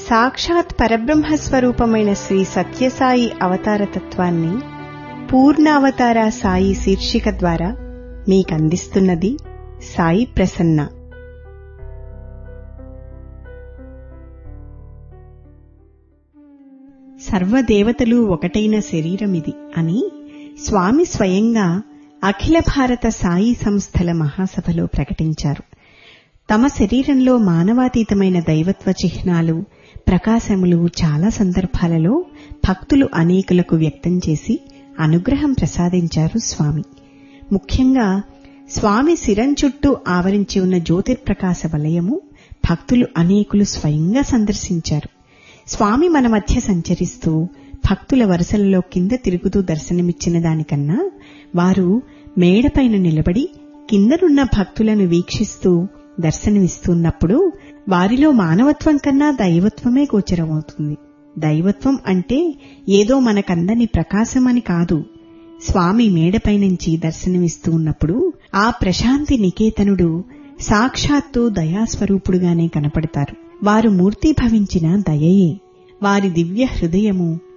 సాక్షాత్ పరబ్రహ్మ స్వరూపమైన శ్రీ సత్యసాయి అవతార తత్వాన్ని పూర్ణావతార సాయి శీర్షిక ద్వారా మీకందిస్తున్నది సాయి ప్రసన్న సర్వదేవతలు ఒకటైన శరీరమిది అని స్వామి స్వయంగా అఖిల భారత సాయి సంస్థల మహాసభలో ప్రకటించారు తమ శరీరంలో మానవాతీతమైన దైవత్వ చిహ్నాలు ప్రకాశములు చాలా సందర్భాలలో భక్తులు అనేకులకు వ్యక్తం చేసి అనుగ్రహం ప్రసాదించారు స్వామి ముఖ్యంగా స్వామి శిరం చుట్టూ ఆవరించి ఉన్న జ్యోతిర్ప్రకాశ వలయము భక్తులు అనేకులు స్వయంగా సందర్శించారు స్వామి మన మధ్య సంచరిస్తూ భక్తుల వరుసలలో కింద తిరుగుతూ దర్శనమిచ్చిన దానికన్నా వారు మేడపైన నిలబడి కిందనున్న భక్తులను వీక్షిస్తూ దర్శనమిస్తున్నప్పుడు వారిలో మానవత్వం కన్నా దైవత్వమే గోచరమవుతుంది దైవత్వం అంటే ఏదో మనకందని ప్రకాశమని కాదు స్వామి మేడపై నుంచి దర్శనమిస్తూ ఉన్నప్పుడు ఆ ప్రశాంతి నికేతనుడు సాక్షాత్తు దయాస్వరూపుడుగానే కనపడతారు వారు మూర్తీభవించిన దయయే వారి దివ్య హృదయము